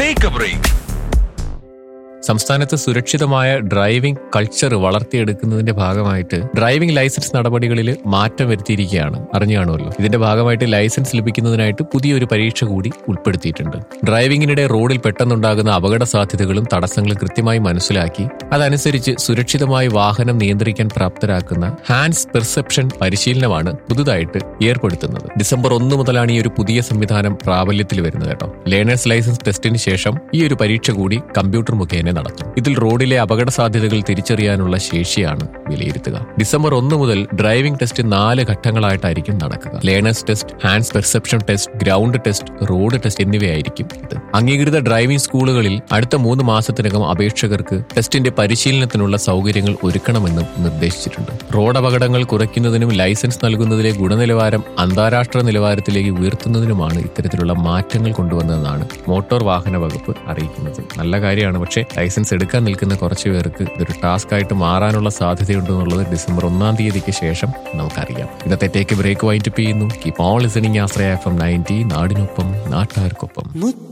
take A break സംസ്ഥാനത്ത് സുരക്ഷിതമായ driving culture വളർത്തിയെടുക്കുന്നതിന്റെ ഭാഗമായിട്ട് ഡ്രൈവിംഗ് ലൈസൻസ് നടപടികളിൽ മാറ്റം വരുത്തിയിരിക്കുകയാണ് അറിഞ്ഞു കാണുമല്ലോ ഇതിന്റെ ഭാഗമായിട്ട് ലൈസൻസ് ലഭിക്കുന്നതിനായിട്ട് പുതിയൊരു പരീക്ഷ കൂടി ഉൾപ്പെടുത്തിയിട്ടുണ്ട് ഡ്രൈവിംഗിനിടെ റോഡിൽ പെട്ടെന്നുണ്ടാകുന്ന അപകട സാധ്യതകളും തടസ്സങ്ങളും കൃത്യമായി മനസ്സിലാക്കി അതനുസരിച്ച് സുരക്ഷിതമായി വാഹനം നിയന്ത്രിക്കാൻ പ്രാപ്തരാക്കുന്ന ഹാൻഡ്സ് പെർസെപ്ഷൻ പരിശീലനമാണ് പുതുതായിട്ട് ഏർപ്പെടുത്തുന്നത് ഡിസംബർ ഒന്ന് മുതലാണ് ഈ ഒരു പുതിയ സംവിധാനം പ്രാബല്യത്തിൽ വരുന്നത് കേട്ടോ ലേണേഴ്സ് ലൈസൻസ് ടെസ്റ്റിന് ശേഷം ഈ ഒരു പരീക്ഷ കൂടി കമ്പ്യൂട്ടർ മുഖേന നടത്തും ഇതിൽ റോഡിലെ അപകട സാധ്യതകൾ തിരിച്ചറിയാനുള്ള ശേഷിയാണ് വിലയിരുത്തുക ഡിസംബർ ഒന്ന് മുതൽ ഡ്രൈവിംഗ് ടെസ്റ്റ് നാല് ഘട്ടങ്ങളായിട്ടായിരിക്കും നടക്കുക learners test hands perception test ground test road test എന്നിവയായിരിക്കും ഇത് അംഗീകൃത ഡ്രൈവിംഗ് സ്കൂളുകളിൽ അടുത്ത മൂന്ന് മാസത്തിനകം അപേക്ഷകർക്ക് ടെസ്റ്റിന്റെ പരിശീലനത്തിനുള്ള സൗകര്യങ്ങൾ ഒരുക്കണമെന്നും നിർദ്ദേശിച്ചിട്ടുണ്ട് റോഡ് അപകടങ്ങൾ കുറയ്ക്കുന്നതിനും ലൈസൻസ് നൽകുന്നതിലെ ഗുണനിലവാരം അന്താരാഷ്ട്ര നിലവാരത്തിലേക്ക് ഉയർത്തുന്നതിനുമാണ് ഇത്തരത്തിലുള്ള മാറ്റങ്ങൾ കൊണ്ടുവന്നതെന്നാണ് മോട്ടോർ വാഹന വകുപ്പ് അറിയിക്കുന്നത് നല്ല കാര്യമാണ് പക്ഷേ ലൈസൻസ് എടുക്കാൻ നിൽക്കുന്ന കുറച്ചു പേർക്ക് ഇതൊരു ടാസ്ക് ആയിട്ട് മാറാനുള്ള സാധ്യതയുണ്ടെന്നുള്ളത് ഡിസംബർ ഒന്നാം തീയതിക്ക് ശേഷം നമുക്കറിയാം ഇന്നത്തെ ടേക്ക് ബ്രേക്ക് വൈൻഡപ്പ് ചെയ്യുന്നു keep all listening Ashraya F M ninety നാടിനൊപ്പം നാട്ടുകാർക്കൊപ്പം